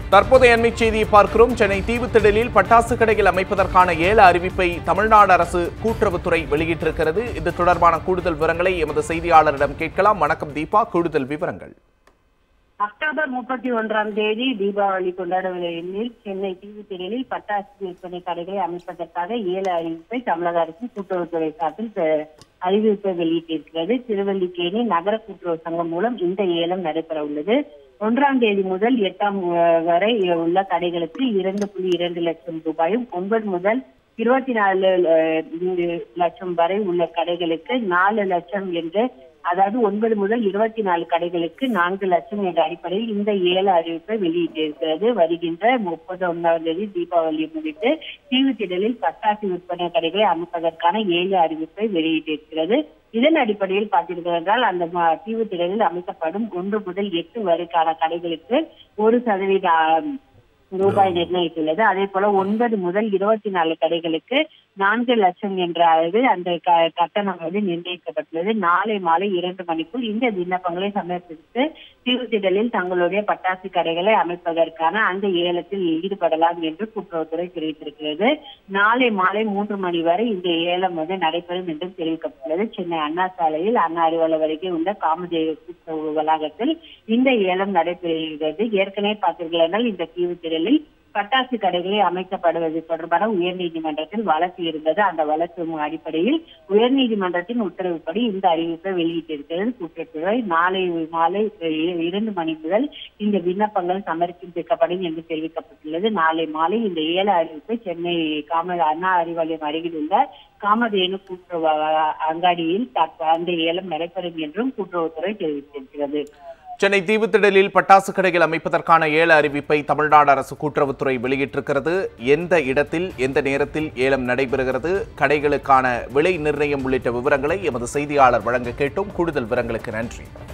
தற்போதைய அண்மை செய்தியை பார்க்கிறோம் சென்னை தீவுத்திடலில் பட்டாசு கடைகள் அமைப்பதற்கான ஏல அறிவிப்பை தமிழ்நாடு அரசு கூட்டுறவுத்துறை வெளியிட்டிருக்கிறது இது தொடர்பான கூடுதல் விவரங்களை எமது செய்தியாளரிடம் கேட்கலாம் வணக்கம் தீபா கூடுதல் விவரங்கள் அக்டோபர் முப்பத்தி ஒன்றாம் தேதி தீபாவளி கொண்டாடவில்லை எண்ணில் சென்னை தீவுத்திடலில் பட்டாசு விற்பனை கடைகளை அமைப்பதற்காக ஏழு அறிவிப்பை தமிழக அரசு கூட்டுறவுத்துறை சார்பில் அஹ், அறிவிப்பை வெளியிட்டிருக்கிறது திருவல்லிக்கேணி நகர கூட்டுறவு சங்கம் மூலம் இந்த ஏலம் நடைபெற உள்ளது ஒன்றாம் தேதி முதல் எட்டாம் அஹ், வரை உள்ள கடைகளுக்கு இரண்டு புள்ளி இரண்டு லட்சம் ரூபாயும் ஒன்பது முதல் இருபத்தி நாலு அஹ், லட்சம் வரை உள்ள கடைகளுக்கு நாலு லட்சம் என்று அதாவது ஒன்பது முதல் இருபத்தி நாலு கடைகளுக்கு நான்கு லட்சம் என்ற அடிப்படையில் இந்த ஏல அறிவிப்பை வெளியிட்டிருக்கிறது வருகின்ற முப்பது ஒன்றாம் தேதி தீபாவளியை முன்னிட்டு தீவுத்திடலில் பட்டாசு விற்பனை கடைகளை அமைப்பதற்கான ஏழு அறிவிப்பை வெளியிட்டிருக்கிறது இதன் அடிப்படையில் பார்த்தீர்கள் என்றால் அந்த ம- தீவுத்திடலில் அமைக்கப்படும் ஒன்று முதல் எட்டு வரைக்கான கடைகளுக்கு ஒரு சதவீத ஆ, ரூபாய் நிர்ணயித்துள்ளது அதே போல ஒன்பது முதல் இருபத்தி நாலு கடைகளுக்கு நான்கு லட்சம் என்ற அளவில் அந்த க- கட்டணம் வந்து நிர்ணயிக்கப்பட்டுள்ளது நாளை மாலை இரண்டு மணிக்குள் இந்த விண்ணப்பங்களை சமர்ப்பித்து தீவுத்திடலில் தங்களுடைய பட்டாசு கடைகளை அமைப்பதற்கான அந்த ஏலத்தில் ஈடுபடலாம் என்று கூட்டுறவுத்துறை தெரிவித்திருக்கிறது நாளை மாலை மூன்று மணி வரை இந்த ஏலம் வந்து நடைபெறும் என்றும் தெரிவிக்கப்பட்டுள்ளது சென்னை அண்ணா சாலையில் அண்ணா அறிவாலயம் அருகே உள்ள காமதேவ கூட்டுறவு வளாகத்தில் இந்த ஏலம் நடைபெறுகிறது ஏற்கனவே பார்த்தீர்கள் என்றால் இந்த தீவுத்திடலில் பட்டாசு கடைகளை அமைக்கப்படுவது தொடர்பான உயர்நீதிமன்றத்தில் வழக்கு இருந்தது அந்த வழக்கு அடிப்படையில் உயர்நீதிமன்றத்தின் உத்தரவுப்படி இந்த அறிவிப்பை வெளியிட்டிருக்கிறது கூட்டுறவுத்துறை நாளை மாலை இ- இரண்டு மணி முதல் இந்த விண்ணப்பங்கள் சமர்ப்பிக்கப்படும் என்று தெரிவிக்கப்பட்டுள்ளது நாளை மாலை இந்த ஏல அறிவிப்பை சென்னை காம அண்ணா அறிவாலயம் அருகில் உள்ள காமதேனு கூட்டுறவு அ- அங்காடியில் தற்ப- அந்த ஏலம் நடைபெறும் என்றும் கூட்டுறவுத்துறை தெரிவித்திருக்கிறது சென்னை தீவுத்திடலில் பட்டாசு கடைகள் அமைப்பதற்கான ஏல அறிவிப்பை தமிழ்நாடு அரசு கூட்டுறவுத்துறை வெளியிட்டிருக்கிறது எந்த இடத்தில் எந்த நேரத்தில் ஏலம் நடைபெறுகிறது கடைகளுக்கான விலை நிர்ணயம் உள்ளிட்ட விவரங்களை எமது செய்தியாளர் வழங்க கேட்டோம் கூடுதல் விவரங்களுக்கு நன்றி